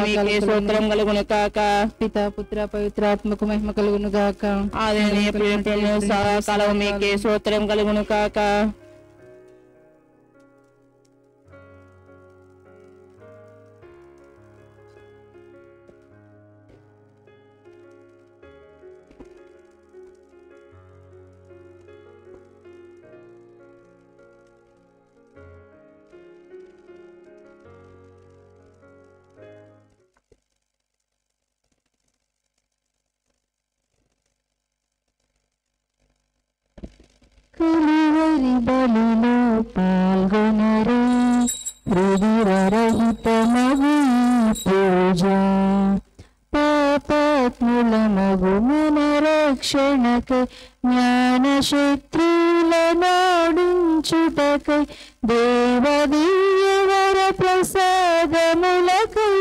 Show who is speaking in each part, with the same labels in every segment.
Speaker 1: మీకే స్తోత్రం కలుగును కాక
Speaker 2: పిత పుత్ర పవిత్రాత్మకు మహిమ కలుగును గాక
Speaker 1: ఆది ఎప్పుడు సదాకాలం మీకే స్తోత్రం కలుగును కాక
Speaker 2: కలువరి బలిలో పాల్గొనరే రుధిరరహిత మగు పూజ పాపాత్ముల మగు మన రక్షణకై జ్ఞాన శత్రుల నాడించుటకై దేవదీయవర ప్రసాదములకై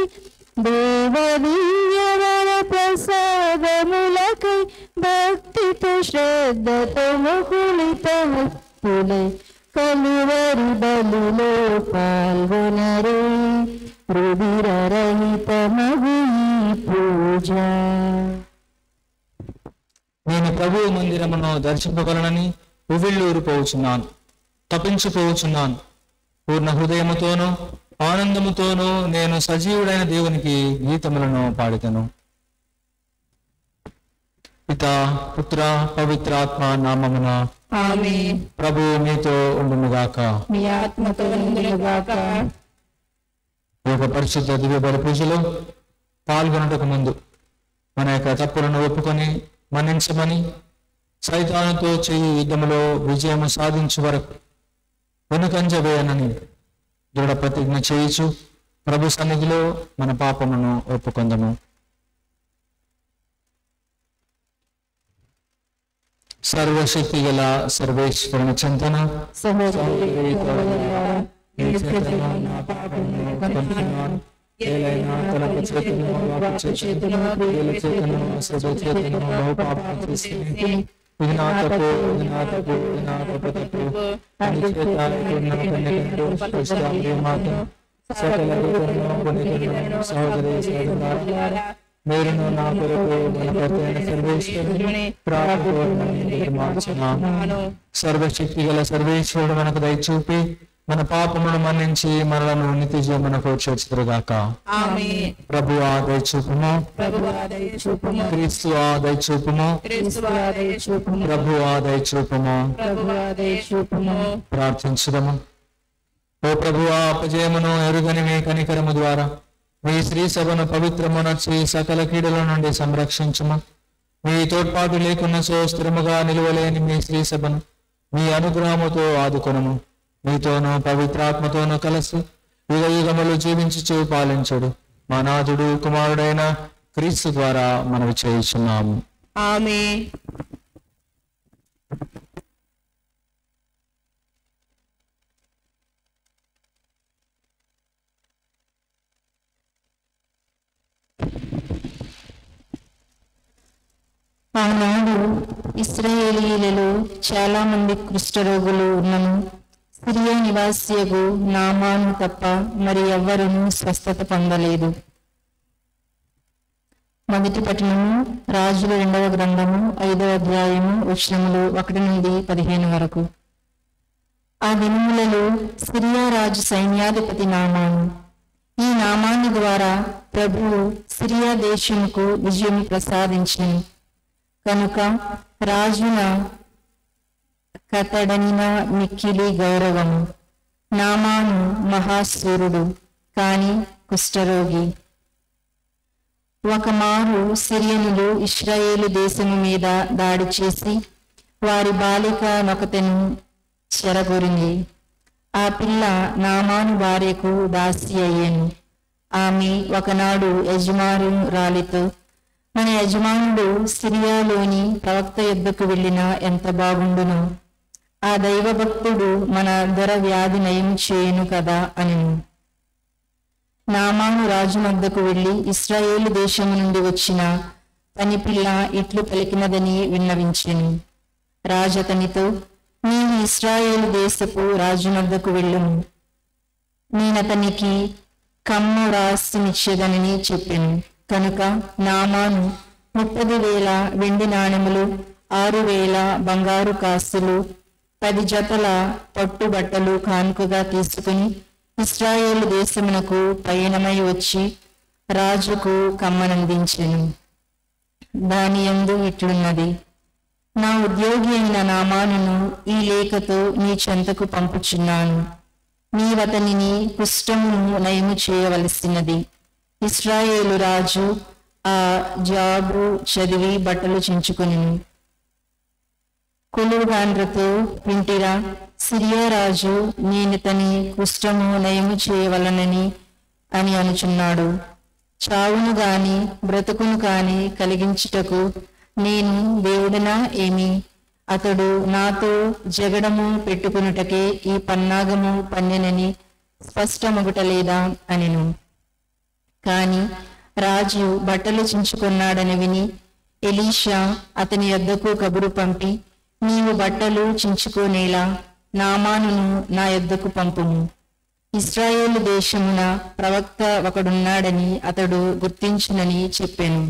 Speaker 2: దేవదీయవర ప్రసాదములకై భక్తితో శ్రద్ధతో ముకులితములై కలువరి బలిలో పాల్గొనరే రుధిరరహిత మగు ఈ పూజ
Speaker 3: నేను ప్రభు మందిరమును దర్శింపగలనని ఉవ్విళ్ళూరు పోవుచున్నాను తప్పించిపోవచ్చున్నాను పూర్ణ హృదయముతోనూ ఆనందముతోనూ నేను సజీవుడైన దేవునికి గీతములను పాడుతను పిత పుత్ర పవిత్రాత్మ నామమున
Speaker 1: ఆమె
Speaker 3: ప్రభు మీతో ఉండునుగాక
Speaker 1: మీ ఆత్మతో ఉండునుగాక
Speaker 3: ఈ యొక్క పరిశుద్ధ దివ్య బలి పూజలో పాల్గొనటకు ముందు మన యొక్క తప్పులను ఒప్పుకొని మన్నించమని సైతానుతో చేయి యుద్ధములో విజయము సాధించు వరకు వెనుకంజ వేయనని దృఢ ప్రతిజ్ఞ చేయుచు ప్రభు సన్నిధిలో మన పాపమును ఒప్పుకొందము సర్వశక్తి గల సర్వేశ్వరుని చింతన ఏలైనా తలకు చేతులు వాకు చేతులు వేల చేతులు అసలు చేతులు బహు పాపం చేసింది ఇది నా తప్పు ఇది నా తప్పు ఇది నా తప్పు తప్పు అని చేత ఉన్న కన్యకకు స్పష్ట మాత సకల దూతలను పునీతులను సహోదరి సహోదరులారా మీరును నా కొరకు బలపడుతున్న సర్వేశ్వరుని ప్రార్థన మార్చున్నాను సర్వశక్తి గల సర్వేశ్వరుడు మనకు దయచూపి మన పాపమును మన్నించి మనలను నిత్య జీవనకు చేర్చుదురుగాక
Speaker 1: ఆమె
Speaker 3: ప్రభు ఆ దయచూపుము
Speaker 1: ప్రభు ఆదయ చూపుము
Speaker 3: క్రీస్తు ఆ దయచూపుము
Speaker 1: క్రీస్తు ఆదయ చూపుము
Speaker 3: ప్రభు ఆ దయచూపుము
Speaker 1: ప్రభు ఆదయ చూపుము
Speaker 3: ప్రార్థించుదము ఓ ప్రభు ఆ అపజయమును ఎరుగని మీ కనికరము ద్వారా మీ శ్రీ సభను పవిత్రమునర్చి సకల కీడుల నుండి సంరక్షించుము మీ తోడ్పాటు లేకున్న సో స్థిరముగా నిలువలేని మీ శ్రీ సభను మీ అనుగ్రహముతో ఆదుకొనము మీతోనూ పవిత్రాత్మతోనూ కలిసి యుగ యుగములు జీవించుచు పాలించుడు మా నాథుడు కుమారుడైన క్రీస్తు ద్వారా మనవి చేయుచున్నాము
Speaker 1: ఆమె
Speaker 2: ఆనాడు ఇస్రాయేలీలలో చాలా మంది కుష్ఠరోగులు ఉన్నను సిరియా నివాసియగు నామాను తప్ప మరి ఎవ్వరును స్వస్థత పొందలేదు మొదటి పట్టణము రాజుల రెండవ గ్రంథము ఐదవ అధ్యాయము వచనములు ఒకటి నుండి పదిహేను వరకు ఆ దినములలో సిరియా రాజు సైన్యాధిపతి నామాను ఈ నామాన్ని ద్వారా ప్రభువు సిరియా దేశముకు విజయం ప్రసాదించింది కనుక రాజున కతడనిన మిక్కిలి గౌరవము నామాను మహాసూరుడు కాని కుష్ఠరోగి ఒకమారు సిరియనులు ఇస్రాయేలు దేశము మీద దాడి చేసి వారి బాలిక నొకతెను చెరగొరింది ఆ పిల్ల నామాను భార్యకు దాసి అయ్యాను ఆమె ఒకనాడు యజమాను రాలితో మన యజమానుడు సిరియాలోని ప్రవక్త యుద్ధకు వెళ్ళినా ఎంత బాగుండును ఆ దైవభక్తుడు మన దొర వ్యాధి నయం చేయను కదా అని నామాను రాజు వద్దకు వెళ్లి ఇస్రాయేలు దేశము నుండి వచ్చిన పని పిల్ల ఇట్లు పలికినదని విన్నవించింది రాజు అతనితో నీవు ఇస్రాయేలు దేశపు రాజు వద్దకు వెళ్ళుము నేనతనికి కమ్ము రాసినిచ్చేదనని చెప్పాను కనుక నామాను ముప్పది వేల వెండి నాణెములు ఆరు వేల బంగారు కాసులు పది జతల పట్టు బట్టలు కానుకగా తీసుకుని ఇస్రాయేలు దేశమునకు పయనమై వచ్చి రాజుకు కమ్మనందించెను దాని యందు ఇట్లున్నది నా ఉద్యోగి అయిన నామానును ఈ లేఖతో నీ చెంతకు పంపుచున్నాను నీవతనిని కుష్టమును నయము చేయవలసినది ఇస్రాయేలు రాజు ఆ జాబు చదివి బట్టలు చించుకుని కొలువుగాండ్రతో వింటిరా సిరియా రాజు నేనితని కుష్టము నయము చేయవలనని అని అనుచున్నాడు చావును గాని బ్రతుకును కాని కలిగించుటకు నేను దేవుడనా ఏమి అతడు నాతో జగడము పెట్టుకునుటకే ఈ పన్నాగము పన్నెనని స్పష్టమగుటలేదా అనెను కాని రాజు బట్టలు చించుకున్నాడని విని ఎలీషా అతని యొద్దకు కబురు పంపి నీవు బట్టలు చించుకోనేలా నామానును నా యొద్దకు పంపుము ఇస్రాయేలు దేశమున ప్రవక్త ఒకడున్నాడని అతడు గుర్తించునని చెప్పాను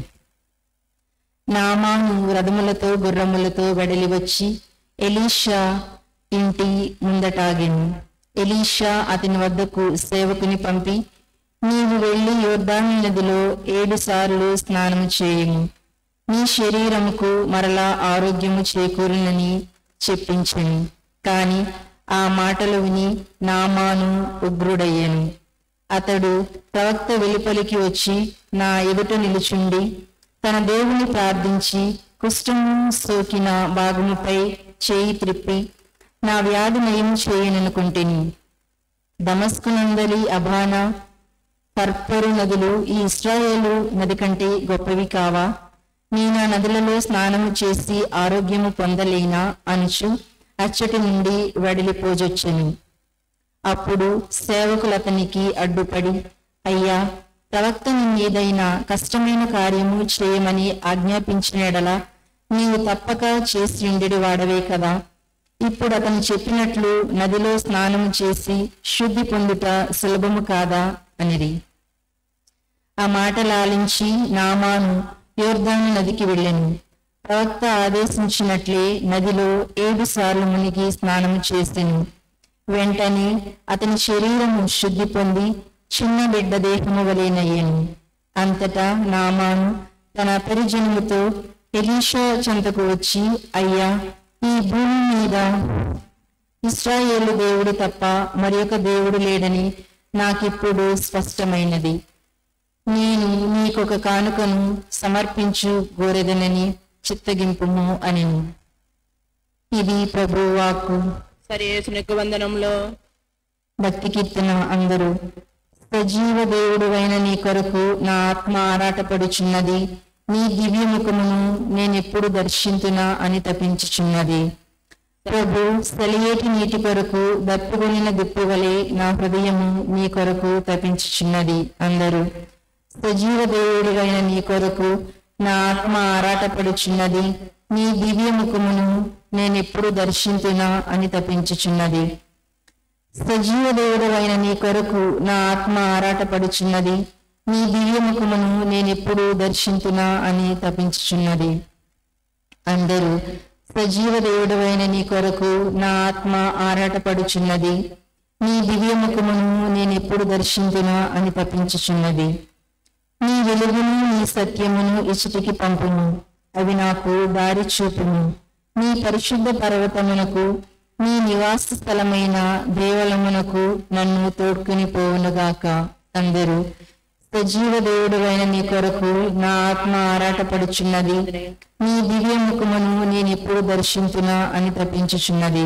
Speaker 2: నామాను రథములతో గుర్రములతో వెడలి వచ్చి ఎలీషా ఇంటి ముందటాగెను ఎలీషా అతని వద్దకు సేవకుని పంపి నీవు వెళ్లి యోర్దాను నదిలో ఏడు సార్లు స్నానము చేయుము నీ శరీరముకు మరలా ఆరోగ్యము చేకూరునని చెప్పించను కాని ఆ మాటలు విని నామాను ఉగ్రుడయ్యను అతడు ప్రవక్త వెలుపలికి వచ్చి నా ఎదుట నిలుచుండి తన దేవుని ప్రార్థించి కుష్ఠము సోకిన భాగముపై చేయి త్రిప్పి నా వ్యాధి నయం చేయననుకుంటుని దమస్కు నందలి అబాన పర్పరు నదులు ఈ ఇస్రాయేలు నది కంటే గొప్పవి కావా నేను ఆ నదులలో స్నానము చేసి ఆరోగ్యము పొందలేనా అనుచు అచ్చటి నుండి వెడలిపోజొచ్చెను అప్పుడు సేవకులు అతనికి అడ్డుపడి అయ్యా ప్రవక్త ఏదైనా కష్టమైన కార్యము చేయమని ఆజ్ఞాపించిన ఎడల నీవు తప్పక చేసి ఉండేది వాడవే కదా ఇప్పుడు అతను చెప్పినట్లు నదిలో స్నానము చేసి శుద్ధి పొందుట సులభము కాదా అనిది ఆ మాట లాలించి నామాను యోర్దాను నదికి వెళ్ళెను ప్రవక్త ఆదేశించినట్లే నదిలో ఏడు సార్లు మునిగి స్నానము చేసెను వెంటనే అతని శరీరము శుద్ధి పొంది చిన్న బిడ్డ దేహము వలెనయ్యను అంతటా నామాను తన పరిజనముతో ఎలీషా చెంతకు వచ్చి అయ్యా ఈ భూమి మీద ఇస్రాయేలు దేవుడు తప్ప మరి ఒక దేవుడు లేడని నాకిప్పుడు స్పష్టమైనది నేను నీకొక కానుకను సమర్పించు గోరెదనని చిత్తగింపుము అని ఇది ప్రభు వాక్కు
Speaker 1: సరే యేసునికు వందనంలో
Speaker 2: భక్తి కీర్తన అందరూ సజీవ దేవుడు అయిన నీ కొరకు నా ఆత్మ ఆరాటపడుచున్నది నీ దివ్యముఖమును నేనెప్పుడు దర్శింతునా అని తపించుచున్నది ప్రభు సెలయేటి నీటి కొరకు దప్పుకొనిన దిప్పు వలె నా హృదయము నీ కొరకు తపించుచున్నది అందరూ సజీవ దేవుడివైన నీ కొరకు నా ఆత్మ ఆరాటపడుచున్నది నీ దివ్యముఖమును నేనెప్పుడు దర్శింతునా అని తపించుచున్నది సజీవ దేవుడవైన నీ కొరకు నా ఆత్మ ఆరాటపడుచున్నది నీ దివ్యముఖమును నేనెప్పుడు దర్శింతునా అని తపించుచున్నది అందరూ సజీవ దేవుడవైన నీ కొరకు నా ఆత్మ ఆరాటపడుచున్నది నీ దివ్యముఖమును నేనెప్పుడు దర్శింతునా అని తప్పించుచున్నది నీ వెలుగును నీ సత్యమును ఇసుటికి పంపును అవి నాకు దారి చూపును నీ పరిశుద్ధ పర్వతమునకు నీ నివాస స్థలమైన దేవలమునకు నన్ను తోడ్కొని పోవునుగాక అందరూ సజీవ దేవుడువైన నీ కొరకు నా ఆత్మ ఆరాటపడుచున్నది నీ దివ్య ముఖమును నేను ఎప్పుడు దర్శించునా అని తప్పించుచున్నది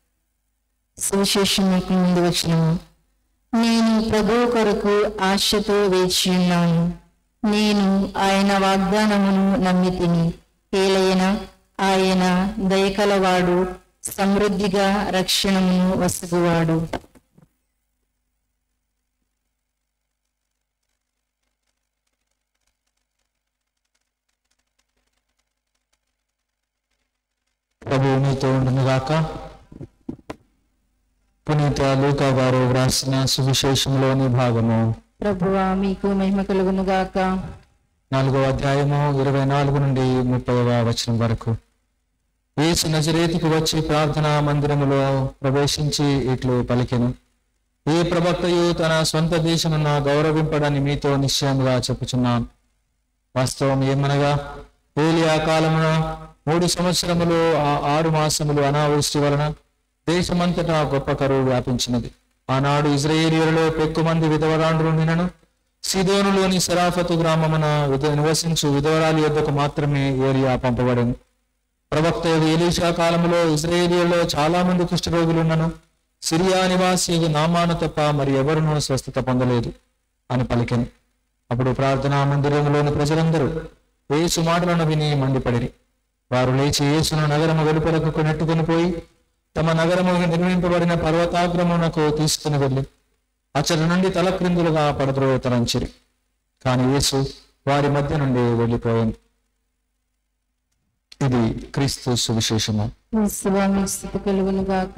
Speaker 2: సువిశేషముకు ముందు వచ్చినము నేను ప్రభు కొరకు ఆశతో వేచి ఉన్నాను నేను ఆయన వాగ్దానమును నమ్మి తిని ఏలైన ఆయన దయకలవాడు సమృద్ధిగా రక్షణమును వసుగువాడు
Speaker 3: ప్రభు మీతో ఉండునుగాక పునీత లూకా గారు వ్రాసిన సువిశేషంలోని భాగము
Speaker 2: ప్రభువా మీకు మహిమ కలుగును గాక
Speaker 3: నాలుగో అధ్యాయము ఇరవై నాలుగు నుండి ముప్పైవ వచనం వరకు యేసు నజరేతుకు వచ్చి ప్రార్థనా మందిరములో ప్రవేశించి ఇట్లు పలికెను ఏ ప్రవక్తయు తన స్వంత దేశమున గౌరవింపడని మీతో నిశ్చయముగా చెప్పుచున్నాను వాస్తవం ఏమనగా ఏలియా కాలమున మూడు సంవత్సరములు ఆ ఆరు మాసములు అనావృష్టి వలన దేశమంతటా గొప్ప కరువు వ్యాపించినది ఆనాడు ఇజ్రాయేలీయులలో పెక్కుమంది విధవరాండ్రుండినను సిదోనులోని సరాఫతు గ్రామమున విధ నివసించు విధవరాలి యొద్దకు మాత్రమే ఏలియా పంపబడింది ప్రవక్త ఎలీషా కాలంలో ఇజ్రాయేలీయులలో చాలా మంది కుష్ఠరోగులున్నను సిరియా నివాసి నామాను తప్ప మరి ఎవరునూ స్వస్థత పొందలేదు అని పలికెను అప్పుడు ప్రార్థనా మందిరంలోని ప్రజలందరూ యేసు మాటలను విని మండిపడిరి వారు లేచి యేసును నగరము వెలుపలకు నెట్టుకుని పోయి తమ నగరము నిర్మింపబడిన పర్వతాగ్రమునకు తీసుకుని వెళ్ళి అచ్చటి నుండి తలక్రిందులుగా పడద్రోవ తలంచిరి కాని యేసు వారి మధ్య నుండి వెళ్ళిపోయింది ఇది క్రీస్తు సువిశేషము
Speaker 2: యేసువా మీకు స్థుతి కలుగును గాక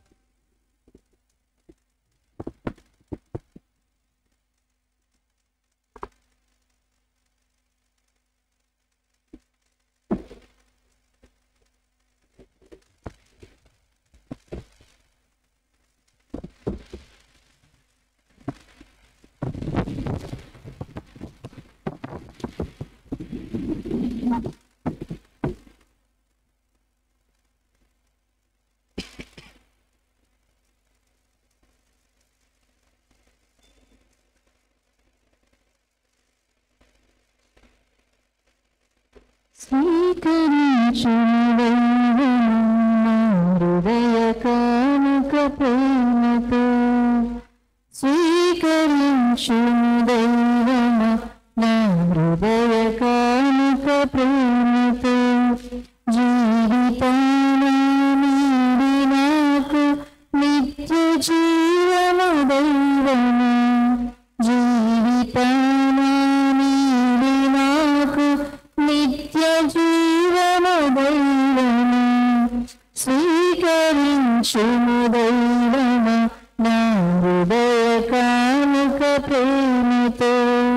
Speaker 2: స్వీకరించు హృదయ కానుక ప్రేమతో స్వీకరించు దైవమ నా హృదయ కానుక ప్రేమతో జీవితాన నీడి నాకు నిత్య జీవన దైవమ జీవితాన నీడి నాకు నిత్య జీవన దైవమ స్వీకరించుము దైవమ నా హృదయ కానుక ప్రేమతో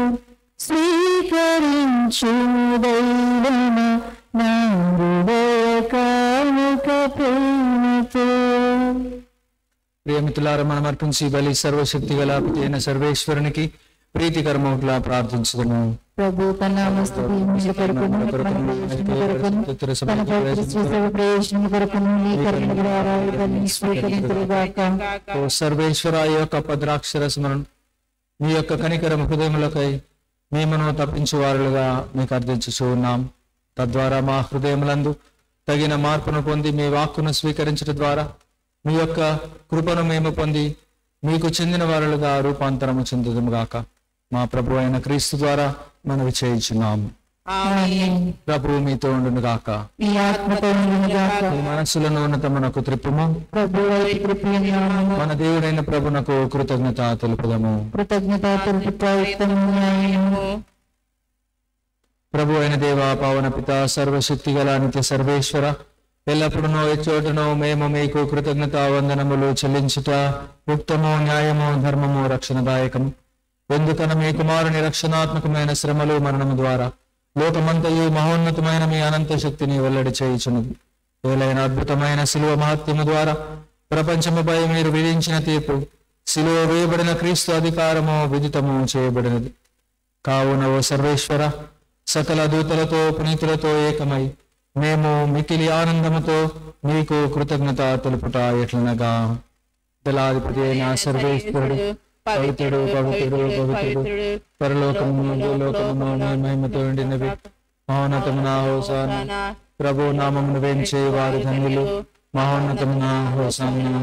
Speaker 2: స్వీకరించుము దైవమ నా హృదయ కానుక ప్రేమతో
Speaker 3: ప్రియమితులారా మనం అర్పించి బలి సర్వశక్తి గల అయిన సర్వేశ్వరునికి ప్రీతికరమౌట్లా ప్రార్థించుదును
Speaker 2: ప్రభు తన మస్తుతి మీద కొరకును మన ప్రయోజనం కొరకును తన పవిత్ర శ్రీసభ ప్రయోజనం కొరకును నీ కరుణ ద్వారా ఇవన్నీ స్వీకరించుగాక
Speaker 3: ఓ సర్వేశ్వర ఈ యొక్క పద్రాక్షరసములను మీ యొక్క కనికరం హృదయములకై మేమును తప్పించు వారులుగా మీకు అర్థించుచూ ఉన్నాం తద్వారా మా హృదయములందు తగిన మార్పును పొంది మీ వాక్కును స్వీకరించడం ద్వారా మీ యొక్క కృపను మేము పొంది మీకు చెందిన వారులుగా రూపాంతరము చెందుదుము గాక మా ప్రభు అయిన క్రీస్తు ద్వారా మనవి చేయించున్నాము
Speaker 2: ఆమేన్.
Speaker 3: ప్రభు మీతో ఉండును గాక
Speaker 2: మీ ఆత్మతో ఉండునుగాక
Speaker 3: మీ మనస్సులను ఉన్నతమునకు త్రిప్పుము
Speaker 2: ప్రభు వైపు కృపయనామము
Speaker 3: మన దేవుడైన ప్రభునకు కృతజ్ఞత తెలుపుదము
Speaker 2: కృతజ్ఞత తెలుపుట యుక్తము న్యాయము
Speaker 3: ప్రభు అయిన దేవ పావన పిత సర్వశక్తి గల నిత్య సర్వేశ్వర ఎల్లప్పుడూ ఎచ్చోటను మేము మీకు కృతజ్ఞత వందనములు చెల్లించుట యుక్తము న్యాయము ధర్మము రక్షణదాయకము ఎందుకన మీ కుమారుని రక్షణాత్మకమైన శ్రమలు మరణము ద్వారా లోకమంతయు మహోన్నతమైన మీ అనంత శక్తిని వెల్లడి చేయుచున్నది ఏలైన అద్భుతమైన శిలువ మహత్యము ద్వారా ప్రపంచముపై మీరు విధించిన తీర్పు శిలువ వేయబడిన క్రీస్తు అధికారము విదితము చేయబడినది కావున ఓ సర్వేశ్వర సకల దూతలతో పునీతులతో ఏకమై మేము మికిలి ఆనందముతో మీకు కృతజ్ఞత తెలుపుట ఎట్లనగా దళాధిపతి అయిన సర్వేశ్వరుడు పవిత్రుడు పవిత్రుడు పవిత్రుడు పరలోకమును భూలోకమును నీ మహిమతో ఉండినవి మహోన్నతమున హోసాన ప్రభు నామమును వేంచే వారి ధన్యులు మహోన్నతమున హోసాన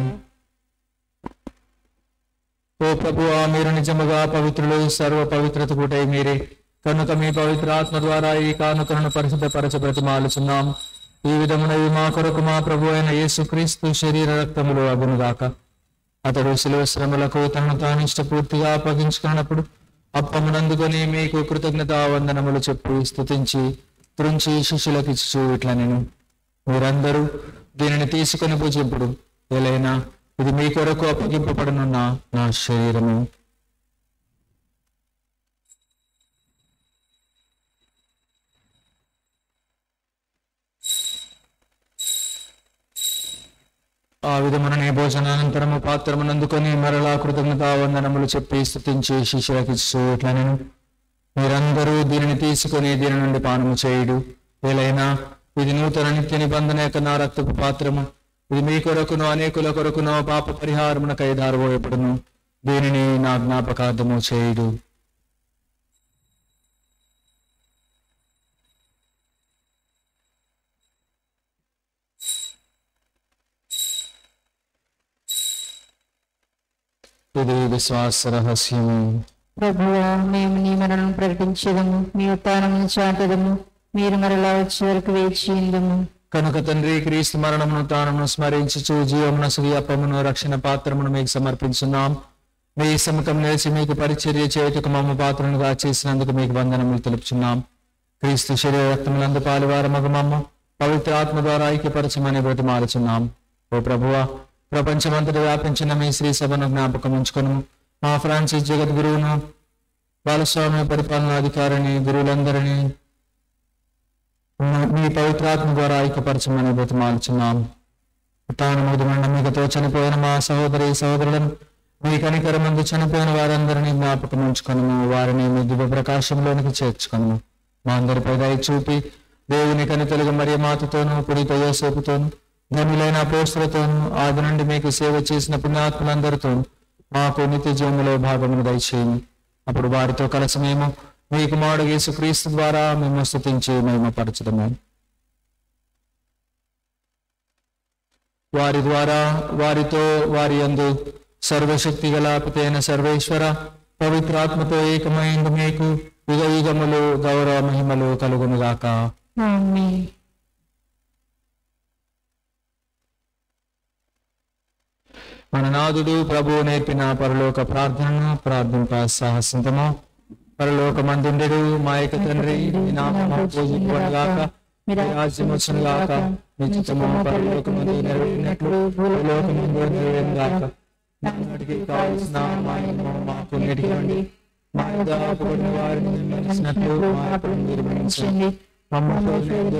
Speaker 3: ఓ ప్రభువా మీరు నిజముగా పవిత్రులు సర్వ పవిత్రత కూటై మీరే కనుక మీ పవిత్ర ఆత్మ ద్వారా ఈ కానుకలను పరిశుద్ధపరచ బ్రతిమాలుచున్నాం ఈ విధమున ఇవి మా కొరకు మా ప్రభు అయిన యేసుక్రీస్తు శరీర రక్తములు అగునుగాక అతడు శిలువ శ్రమలకు తనను తాను ఇష్టపూర్తిగా అప్పగించుకున్నప్పుడు అప్పమునందుకొని మీకు కృతజ్ఞత వందనములు చెప్పి స్తుతించి త్రుంచి శిష్యులకు ఇచ్చు ఇట్లా నేను మీరందరూ దీనిని తీసుకొని భుజింపుడు ఏలైనా ఇది మీ కొరకు అప్పగింపబడనున్న నా శరీరము ఆ విధముననే భోజనానంతరము పాత్రమును అందుకొని మరలా కృతజ్ఞత వందనములు చెప్పి స్థుతించి శిష్యులకిచ్చు ఇట్లా నేను మీరందరూ దీనిని తీసుకొని దీని నుండి పానము చేయుడు ఏలైనా ఇది నూతన నిత్య నిబంధన యొక్క నా రక్తపు పాత్రము ఇది మీ కొరకును అనేకుల కొరకును పాప పరిహారమునకై దారబోయబడును దీనిని నా జ్ఞాపకార్థము చేయుడు ఇది విశ్వాస రహస్యము
Speaker 2: ప్రభువా మేము నీ మరణం ప్రకటించదము మీ ఉత్తానమును చాటదము మీరు మరలా వచ్చే వరకు వేచి ఉందము
Speaker 3: కనుక తండ్రి క్రీస్తు మరణమును తానమును స్మరించుచు జీవమున అప్పమును రక్షణ పాత్రమును మీకు సమర్పించున్నాం మీ సముఖం నిలిచి మీకు పరిచర్య చేయుటకు మమ్మ పాత్రనుగా చేసినందుకు మీకు వందనములు తెలుపుచున్నాం క్రీస్తు శరీర రక్తములందు పాలువార మగమమ్మ పవిత్ర ఆత్మ ద్వారా ఐక్యపరచమని బ్రతిమాలుచున్నాం ఓ ప్రభువా ప్రపంచమంతటి వ్యాపించిన మీ శ్రీ సభను జ్ఞాపకం ఉంచుకును మా ఫ్రాన్సిస్ జగద్గురువును బాలస్వామి పరిపాలనాధికారిని గురువులందరినీ మీ పవిత్రాత్మ ద్వారా ఐక్యపరచమని బ్రతిమాలుచున్నాం తాను ముదుమండ మీకతో చనిపోయిన మా సహోదరి సహోదరులను మీ కనికరమందు చనిపోయిన వారందరినీ జ్ఞాపకం ఉంచుకొను వారిని మీ దివ్య ప్రకాశంలోనికి చేర్చుకొను మా అందరిపై దయ చూపి దేవుని కని తెలుగు మరియ మాతతోనూ పునీత యోసేపుతోను ధనులైన పోస్తులతోనూ ఆది నుండి మీకు సేవ చేసిన పుణ్యాత్ములందరితోనూ మాకు నిత్య జీవములో భాగమును దయచేయండి అప్పుడు వారితో కలిసి మేము మీ కుమారుడు యేసుక్రీస్తు ద్వారా మేము స్థుతించి మహిమపరచదము వారి ద్వారా వారితో వారి యందు సర్వశక్తి గల పితైన సర్వేశ్వర పవిత్రాత్మతో ఏకమైంది మీకు యుగ యుగములు గౌరవ మహిమలు కలుగునుగాక
Speaker 2: ఆమేన్.
Speaker 3: మన నాదుడు ప్రభువు నేర్పిన పరలోక ప్రార్థనను ప్రార్థింప సాహసింతము పరలోక మందుండెడు మా యొక్క తండ్రి నీ నామము పూజింపబడుగాక మీ రాజ్యం వచ్చునుగాక మీ చిత్తము పరలోకమందు నెరవేరినట్లు భూలోకమందు నెరవేరుగాక నాటికి కావలసిన మా అన్నము మాకు నేటికి మా యొక్క అప్పుడున్న వారిని మన్నించినట్లు మా అప్పులను మీరు మన్నించండి మమ్మల్ని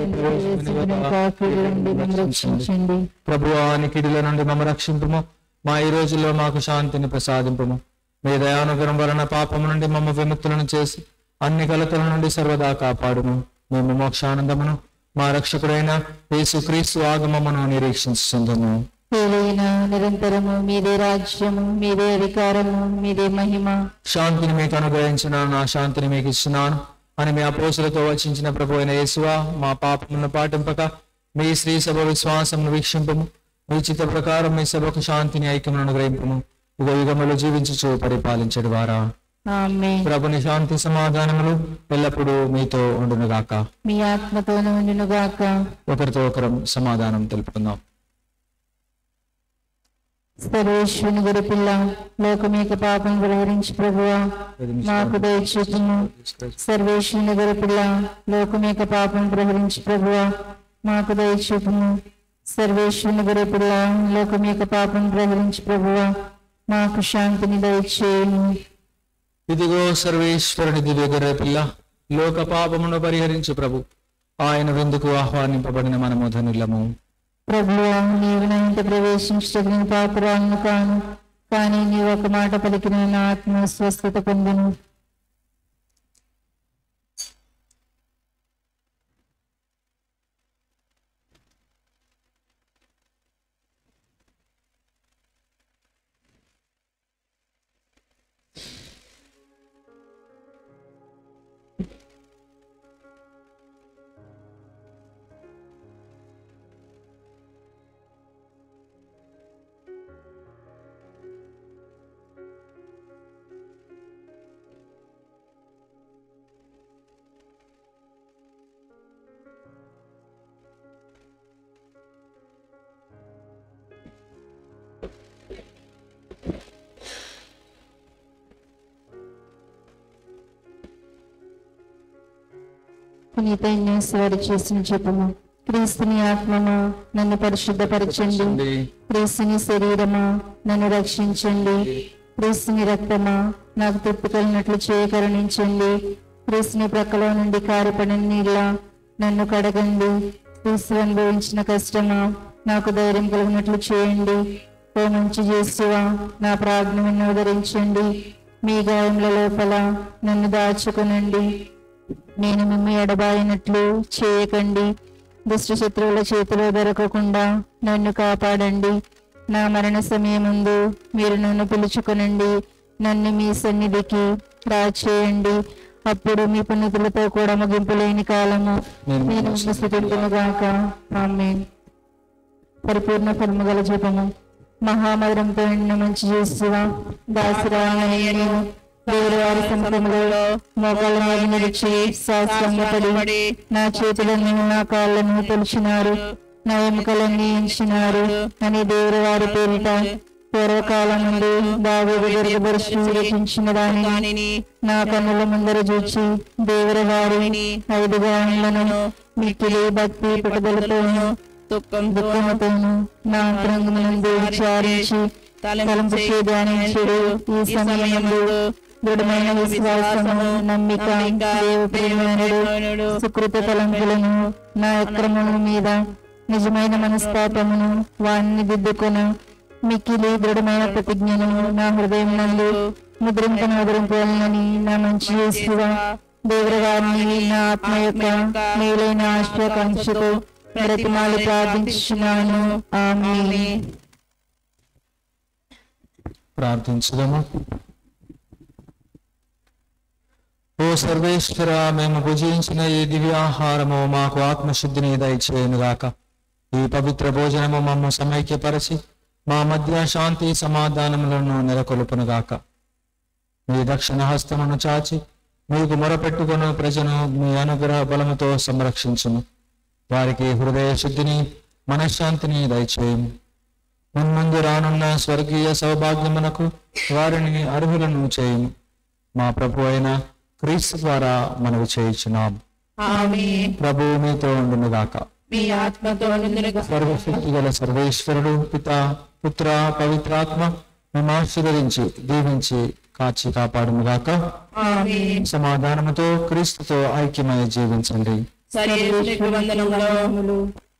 Speaker 2: రక్షించండి
Speaker 3: ప్రభువాని కిడిల నుండి మమ్మ రక్షింపుము మా ఈ రోజుల్లో మాకు శాంతిని ప్రసాదింపుము మీ దయానుగ్రహం వలన పాపము నుండి మమ్మ విముక్తులను చేసి అన్ని కలతల నుండి సర్వదా కాపాడుము మేము మోక్షానందమును మా రక్షకుడైన యేసుక్రీస్తు ఆగమమును నిరీక్షించుందుము
Speaker 2: ఏలైనా నిరంతరము మీదే రాజ్యము మీదే అధికారము మీదే మహిమ
Speaker 3: శాంతిని మీకు అనుగ్రహించిన నా శాంతిని మీకు ఇస్తున్నాను అని మీ అపోసులతో వచించిన ప్రభు అయిన యేసువా మా పాపములను పాటింపక మీ శ్రీ సభ విశ్వాసమును వీక్షింపము మీ చిత్త ప్రకారం మీ సభకు శాంతిని ఐక్యమును అనుగ్రహింపము యుగ యుగములు జీవించుచు పరిపాలించడు వారా
Speaker 2: ఆమె
Speaker 3: ప్రభుని శాంతి సమాధానములు ఎల్లప్పుడూ మీతో ఉండునుగాక
Speaker 2: మీ ఆత్మతోనూ ఉండునుగాక
Speaker 3: ఒకరితో ఒకరం సమాధానం తెలుపుకుందాం
Speaker 2: సర్వేశ్వరుని గురి పిల్ల లోకమేక పాపం పరిహరించి ప్రభువా మాకు దయచేతుము సర్వేశ్వరుని గురి పిల్ల లోకమేక పాపం ప్రహరించి ప్రభువా మాకు దయచేతుము సర్వేశ్వరుని గురి పిల్ల లోకమేక పాపం ప్రహరించి ప్రభువా మాకు శాంతిని దయచేయము
Speaker 3: ఇదిగో సర్వేశ్వరుని దివ్య గొర్రె పిల్ల లోక పాపమును పరిహరించు ప్రభు ఆయన విందుకు ఆహ్వానింపబడిన మనము ధనులము
Speaker 2: ప్రభువా నీవు నా ఇంట ప్రవేశించగలిగిన పాపురాలను కాను కానీ నీవు ఒక మాట పలికిన నా ఆత్మ స్వస్థత పొందును పునీతైన్యేశ్వరుడు చేసిన జపము క్రీస్తుని ఆత్మము నన్ను పరిశుద్ధపరచండి క్రీస్తుని శరీరమా నన్ను రక్షించండి క్రీస్తుని రక్తమా నాకు తృప్తి కలిగినట్లు చేయకరుణించండి క్రీస్తుని ప్రక్కలో నుండి కారిపడిన నీళ్ళ నన్ను కడగండి క్రీస్తు అనుభవించిన కష్టమా నాకు ధైర్యం కలిగినట్లు చేయండి ఓ మంచి చేస్తువా నా ప్రాజ్ఞను ఉదరించండి మీ గాయముల లోపల నన్ను దాచుకునండి నేను మిమ్మ ఎడబాయినట్లు చేయకండి దుష్ట శత్రువుల చేతిలో దొరకకుండా నన్ను కాపాడండి నా మరణ సమయముందు మీరు నన్ను పిలుచుకొనండి నన్ను మీ సన్నిధికి రాచేయండి అప్పుడు మీ పుణ్యతులతో కూడా ముగింపు లేని కాలము నేను స్థుతింపునుగాక ఆమేన్ పరిపూర్ణ ఫలము గల జపము మహామధురంతో నిన్ను మంచి చేస్తువా దాసిరాయను దేవుడి వారి సముఖములలో మోకాళ్ళ మీద నిలిచి శాస్త్రపడి నా చేతులను నా కాళ్ళను తొలిచినారు నా ఎముకలన్నీ ఎంచినారు అని దేవుడి వారి పేరిట పూర్వకాలం నుండి దావీదు దుర్గపరుషు రచించిన దానిని
Speaker 1: దానిని
Speaker 2: నా కన్నుల ముందర చూచి దేవుడి వారిని ఐదు గాయములను మిక్కిలి భక్తి పట్టుదలతోను
Speaker 1: దుఃఖంతో
Speaker 2: దుఃఖముతోను నా అంతరంగమునందు విచారించి తలంపు ధ్యానించుడు ఈ సమయముందు దృఢమైన విశ్వాసము నమ్మిక దేవ ప్రేమనుడు సుకృత తలంపులను నా అక్రమము మీద నిజమైన మనస్తాపమును వాణ్ణి దిద్దుకొను మిక్కిలి దృఢమైన ప్రతిజ్ఞను నా హృదయం నందు ముద్రింపను ముద్రింపాలని నా మంచి యేసువా దేవుడి వారిని నా ఆత్మ యొక్క మేలైన ఆశ్వాకాంక్షతో ప్రతిమాలు ప్రార్థించున్నాను ఆమె
Speaker 3: ప్రార్థించుదాము ఓ సర్వేశ్వర మేము భుజించిన ఈ దివ్యాహారము మాకు ఆత్మశుద్ధిని దయచేయనుగాక ఈ పవిత్ర భోజనము మమ్మ సమైక్యపరచి మా మధ్య శాంతి సమాధానములను నెలకొల్పునుగాక మీ దక్షిణ హస్తమును చాచి మీకు మొరపెట్టుకున్న ప్రజను మీ అనుగ్రహ బలముతో సంరక్షించును వారికి హృదయ శుద్ధిని మనశ్శాంతిని దయచేయము మున్ముందు రానున్న స్వర్గీయ సౌభాగ్యమునకు వారిని అర్హులను చేయుము మా ప్రభు అయిన క్రీస్తు ద్వారా మనవి చేయించున్నాం
Speaker 1: ఆమేన్
Speaker 3: ప్రభు మీతో ఉండునుగాక
Speaker 1: మీ ఆత్మతో నిండుగా
Speaker 3: సర్వశక్తి గల సర్వేశ్వరుడు పిత పుత్ర పవిత్రాత్మ మేము ఆశీర్వదించి దీవించి కాచి కాపాడునుగాక
Speaker 1: ఆమేన్
Speaker 3: సమాధానముతో క్రీస్తుతో ఐక్యమై జీవించండి
Speaker 1: సర్వేశ్వరునికి వందనములు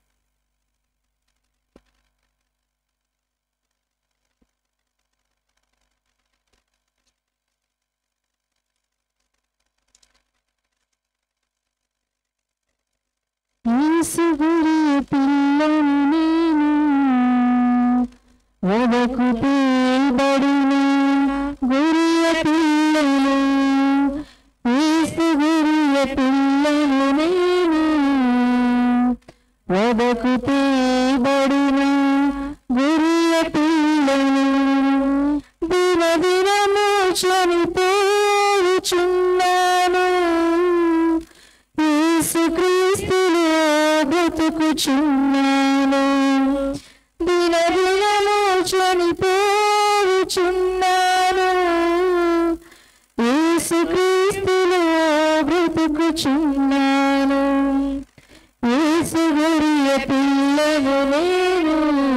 Speaker 2: యేసుగురి పిల్లను నేను వదకు తీయబడిన గురియ పిల్లను యేసుగురియ పిల్లను నేను వదకు తీయబడిన గురియ పిల్లను దిన దినము చనిపోచున్నాను యేసుక్రీస్తులో బ్రతుకుచున్నాను దిన దినము చనిపోచున్నాను యేసుక్రీస్తులో బ్రతుకుచున్నాను యేసు గురియ పిల్లను నేను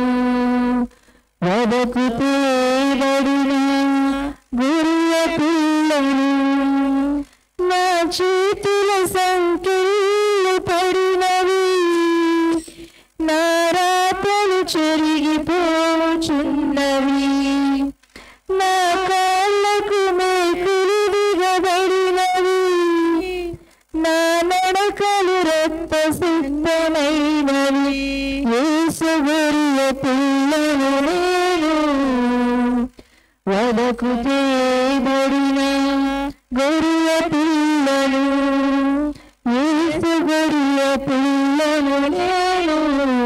Speaker 2: వదకు తేబడిన గురియ పిల్లను నా చేతుల సంఖ్యలు పడినవి నా రాతలు చెరిగిపోచున్నవి నా కాళ్ళకు మేకులు దిగబడినవి నా నడకలు రక్త సిద్ధమైనవి యేసుగురియ పిల్లను నేను వదకు తేబడిన గొరియ పిల్లలు యేసు గొరియ పిల్లలు నేను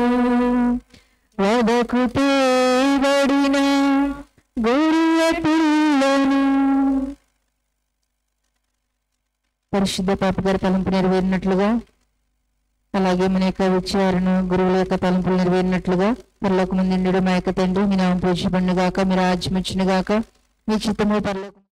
Speaker 2: వదకు తేబడిన గొరియ పిల్లలు పరిశుద్ధ పాపగారి తలంపు నెరవేరినట్లుగా అలాగే మన యొక్క విచారణ గురువుల యొక్క తలంపులు నెరవేరినట్లుగా పరలోక ముందు మా యొక్క తండ్రి మీ నామం పూజపడినగాక మీ రాజ్యం వచ్చినగాక మీ చిత్తము పరలోకం